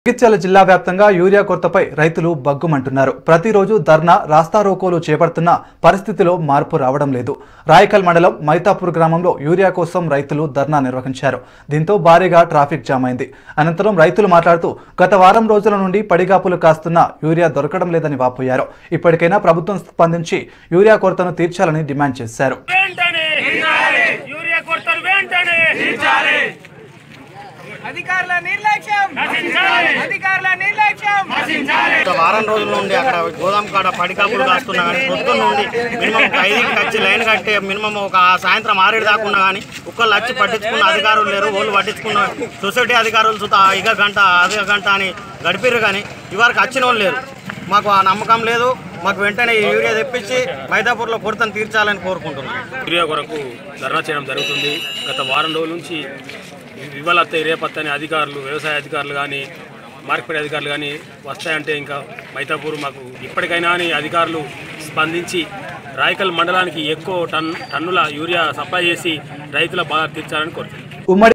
జగిత్యాల జిల్లా వ్యాప్తంగా యూరియా కొరతపై రైతులు బగ్గుమంటున్నారు ప్రతిరోజు ధర్నా రాస్తారోకోలు చేపడుతున్న పరిస్థితిలో మార్పు రావడం లేదు రాయకల్ మండలం మైతాపూర్ గ్రామంలో యూరియా కోసం రైతులు ధర్నా నిర్వహించారు దీంతో భారీగా ట్రాఫిక్ జామ్ అయింది అనంతరం రైతులు మాట్లాడుతూ గత వారం రోజుల నుండి పడిగాపులు కాస్తున్న యూరియా దొరకడం లేదని వాపోయారు ఇప్పటికైనా ప్రభుత్వం స్పందించి యూరియా కొరతను తీర్చాలని డిమాండ్ చేశారు వెంటనే యూరియా కొరతను వెంటనే అధికారుల నిర్లక్ష్యం నశించాలి. అధికారుల నిర్లక్ష్యం ఒక వారం రోజుల నుండి అక్కడ గోదాం కాడ పడికాపులు కాస్తున్నా కానీ పొద్దున్న నుండి మినిమం ఒక ఐదుకి వచ్చి లైన్ కట్టే మినిమం ఒక సాయంత్రం ఆరేడు దాకా ఉన్నా కానీ ఒక్కళ్ళు వచ్చి పట్టించుకున్న అధికారులు లేరు వాళ్ళు పట్టించుకున్న సొసైటీ అధికారులు సుతా ఇక గంట అధిక గంట అని గడిపిర్రు కానీ ఇవరకు వచ్చిన వాళ్ళు లేరు మాకు ఆ నమ్మకం లేదు మాకు వెంటనే ఈ యూరియా తెప్పించి మైదాపూర్లో కొరతను తీర్చాలని కోరుకుంటున్నాం యూరియా కొరకు ధర్నా చేయడం జరుగుతుంది గత వారం రోజుల నుంచి ఇవ్వాలత్తే రేపత్తని అధికారులు వ్యవసాయ అధికారులు కానీ మార్కెట్ అధికారులు కానీ వస్తాయంటే ఇంకా మైతాపూర్ మాకు ఇప్పటికైనా అని అధికారులు స్పందించి రాయకల్ మండలానికి ఎక్కువ టన్ టన్నుల యూరియా సప్లై చేసి రైతుల బాధ తీర్చాలని కోరుతున్నాం ఉమ్మడి